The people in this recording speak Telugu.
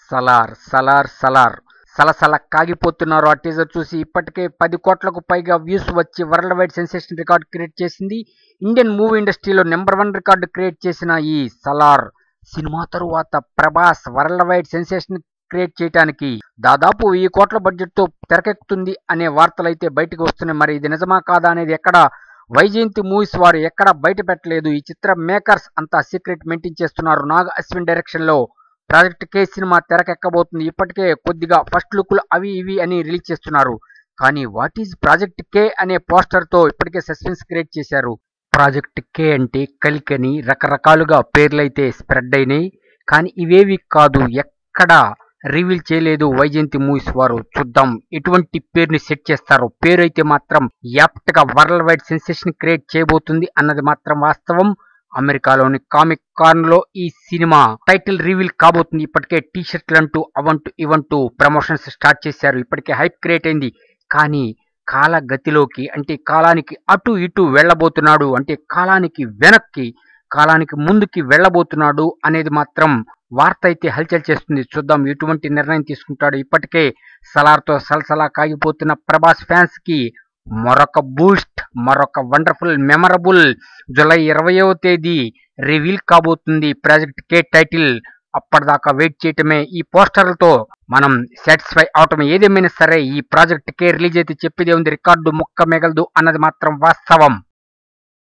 సలార్ సలార్ సలార్ సలసల కాగిపోతున్నారు ఆ టీజర్ చూసి ఇప్పటికే పది కోట్లకు పైగా వ్యూస్ వచ్చి world wide sensation record create చేసింది ఇండియన్ మూవీ ఇండస్ట్రీలో నెంబర్ వన్ రికార్డు క్రియేట్ చేసిన ఈ సలార్ సినిమా తరువాత Prabhas world wide sensation create చేయడానికి దాదాపు వెయ్యి కోట్ల బడ్జెట్ తో తెరకెక్కుతుంది అనే వార్తలు అయితే బయటకు వస్తున్నాయి మరి ఇది నిజమా కాదా అనేది ఎక్కడ వైజయంతి మూవీస్ వారు ఎక్కడ బయట పెట్టలేదు ఈ చిత్ర మేకర్స్ అంతా సీక్రెట్ మెయింటైన్ చేస్తున్నారు నాగ్ అశ్విన్ డైరెక్షన్ లో ప్రాజెక్ట్ కే సినిమా తెరకెక్కబోతుంది ఇప్పటికే కొద్దిగా ఫస్ట్ లుక్లు అవి ఇవి అని రిలీజ్ చేస్తున్నారు కానీ వాట్ ఈజ్ ప్రాజెక్ట్ కే అనే పోస్టర్ తో ఇప్పటికే సస్పెన్స్ క్రియేట్ చేశారు ప్రాజెక్ట్ కే అంటే కలికని రకరకాలుగా పేర్లైతే స్ప్రెడ్ అయినాయి కానీ ఇవేవి కాదు ఎక్కడ రివీల్ చేయలేదు వైజయంతి మూవీస్ వారు చూద్దాం ఎటువంటి పేరుని సెట్ చేస్తారో పేరు అయితే మాత్రం యాప్ట్ గా వరల్డ్ వైడ్ సెన్సేషన్ క్రియేట్ చేయబోతుంది అన్నది మాత్రం వాస్తవం అమెరికాలోని కామిక్ కాన్ లో ఈ సినిమా టైటిల్ రివీల్ కాబోతుంది ఇప్పటికే టీ షర్ట్లు అంటూ అవంటూ ఇవంటూ ప్రమోషన్స్ స్టార్ట్ చేశారు ఇప్పటికే హైప్ క్రియేట్ అయింది కానీ కాల గతిలోకి అంటే కాలానికి అటు ఇటు వెళ్ళబోతున్నాడు అంటే కాలానికి వెనక్కి కాలానికి ముందుకి వెళ్ళబోతున్నాడు అనేది మాత్రం వార్త అయితే హల్చల్ చేస్తుంది చూద్దాం ఎటువంటి నిర్ణయం తీసుకుంటాడు ఇప్పటికే సలార్తో సలసలా కాగిపోతున్న ప్రభాస్ ఫ్యాన్స్ కి మరొక బూస్ట్ మరొక వండర్ఫుల్ మెమరబుల్ జూలై ఇరవయవ తేదీ రివీల్ కాబోతుంది ప్రాజెక్ట్ కే టైటిల్ అప్పటిదాకా వెయిట్ చేయటమే ఈ పోస్టర్లతో మనం సాటిస్ఫై అవటం ఏదేమైనా సరే ఈ ప్రాజెక్ట్ కే రిలీజ్ అయితే చెప్పేదే ఉంది రికార్డు ముక్క మిగలదు అన్నది మాత్రం వాస్తవం